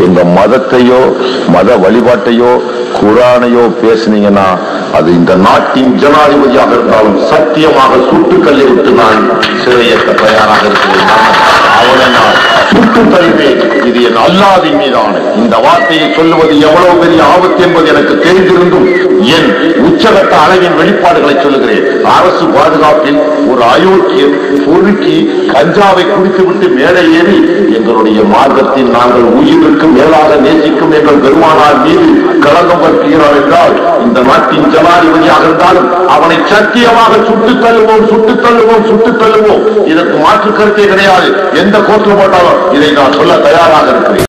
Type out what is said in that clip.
எங்க மதத்தையோ மத வழிபாட்டையோ குரானையோ பேசுனீங்கன்னா அது இந்த நாட்டின் ஜனாதிபதியாக இருந்தாலும் சத்தியமாக சுட்டுக்கல்லை விட்டு நான் சிறையேற்ற தயாராக இருக்கிறேன் நான் அவனை நான் சுட்டு தருவேன் இது என் அல்லாதின் மீதான இந்த வார்த்தையை சொல்லுவது எவ்வளவு பெரிய ஆபத்து என்பது எனக்கு தெரிந்திருந்தும் என் உச்சகட்ட அளவின் வெளிப்பாடுகளை சொல்லுகிறேன் அரசு பாதுகாப்பில் ஒரு அயோக்கியர் பொறுக்கி கஞ்சாவை குடித்துவிட்டு மேலே ஏறி எங்களுடைய மார்க்கத்தில் நாங்கள் உயிருக்கு மேலாக நேசிக்கும் எங்கள் பெருமானார் மீது களங்கம் பற்றுகிறார் என்றால் இந்த நாட்டின் ஜனாதிபதியாக இருந்தாலும் அவனை சத்தியமாக சுட்டுத் தள்ளுவோம் சுட்டுத் தள்ளுவோம் சுட்டுத் தள்ளுவோம் இதற்கு மாற்று கருத்தே கிடையாது எந்த கோர்ட்டில் போட்டாலும் இதை நான் சொல்ல தயாராக இருக்கிறேன்